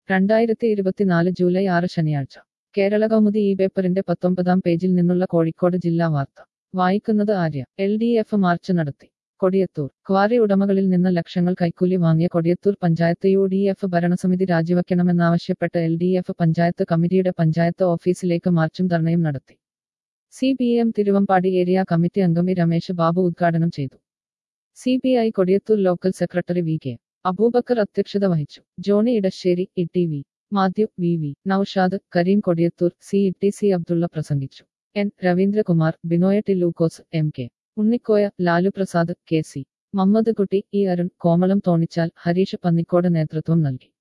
രണ്ടായിരത്തി ഇരുപത്തിനാല് ജൂലൈ ആറ് ശനിയാഴ്ച കേരള കൗമുദി ഈ പേപ്പറിന്റെ പത്തൊമ്പതാം പേജിൽ നിന്നുള്ള കോഴിക്കോട് ജില്ലാ വാർത്ത വായിക്കുന്നത് Arya L D F march നടത്തി കൊടിയത്തൂർ ക്വാറി ഉടമകളിൽ നിന്ന് ലക്ഷങ്ങൾ കൈക്കൂലി വാങ്ങിയ Kodiyathur panchayat U D F ഭരണസമിതി രാജിവെക്കണമെന്നാവശ്യപ്പെട്ട് എൽ ഡി എഫ് പഞ്ചായത്ത് കമ്മിറ്റിയുടെ പഞ്ചായത്ത് ഓഫീസിലേക്ക് മാർച്ചും ധർണയും നടത്തി C P M Thiruvambady area committee അംഗം ഇ രമേശ് ബാബു ഉദ്ഘാടനം ചെയ്തു C P I Kodiyathur local secretary V K Abubakar അധ്യക്ഷത വഹിച്ചു Johny Edassery E T V Mathew V V Noushad Kareem Kodiyathur C E T C Abdulla പ്രസംഗിച്ചു N Raveendrakumar Binoy T Lukose M K Unnikoya Lalu Prasad K C Mammad Kutty E Arun Komalam Thonichal Hareesh Pannikode നേതൃത്വം നൽകി